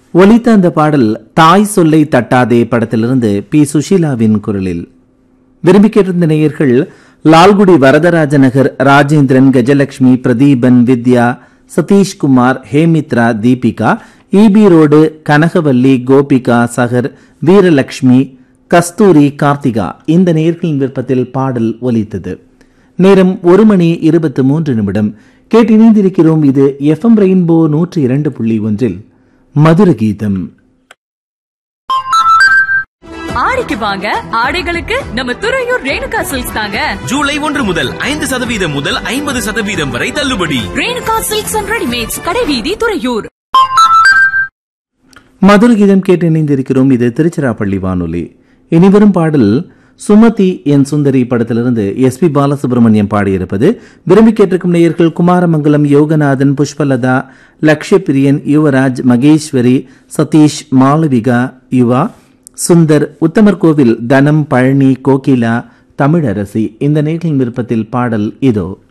ஒலித்த அந்த பாடல் தாய் சொல்லை தட்டாதே படத்திலிருந்து பி சுஷீலாவின் குரலில் விரும்பி கேட்டிருந்த நேயர்கள் லால்குடி வரதராஜ நகர் ராஜேந்திரன் கஜலட்சுமி பிரதீபன் வித்யா சதீஷ்குமார் ஹேமித்ரா தீபிகா இபி ரோடு கனகவல்லி கோபிகா சகர் வீரலட்சுமி கஸ்தூரி கார்த்திகா இந்த நேயர்களின் விருப்பத்தில் பாடல் ஒலித்தது நேரம் ஒரு மணி இருபத்தி மூன்று நிமிடம் கேட்டிணைந்திருக்கிறோம் இது எஃப்எம் ரெயின்போ நூற்றி இரண்டு புள்ளி ஒன்றில் மதுர கீதம் ஆடிக்கு வாங்க ஆடைகளுக்கு நம்ம துறையூர் ரேணுகா சில்க்ஸ் தாங்க ஜூலை ஒன்று முதல் ஐந்து சதவீதம் முதல் ஐம்பது சதவீதம் வரை தள்ளுபடி ரேணுகா சில்க்ஸ் அண்ட் ரெடிமேட்ஸ் கடைவீதி துறையூர் மதுர கீதம் கேட்டு இணைந்திருக்கிறோம் இது திருச்சிராப்பள்ளி வானொலி இனிவரும் பாடல் சுமதி என் சுந்தரி படத்திலிருந்து எஸ் பி பாலசுப்ரமணியம் பாடியிருப்பது விரும்பி கேட்டிருக்கும் நேயர்கள் குமாரமங்கலம் யோகநாதன் புஷ்பலதா லக்ஷ்யபிரியன் யுவராஜ் மகேஸ்வரி சதீஷ் மாளவிகா யுவா சுந்தர் உத்தமர் கோவில் தனம் பழனி கோகிலா தமிழரசி இந்த நேர்களின் விருப்பத்தில் பாடல் இதோ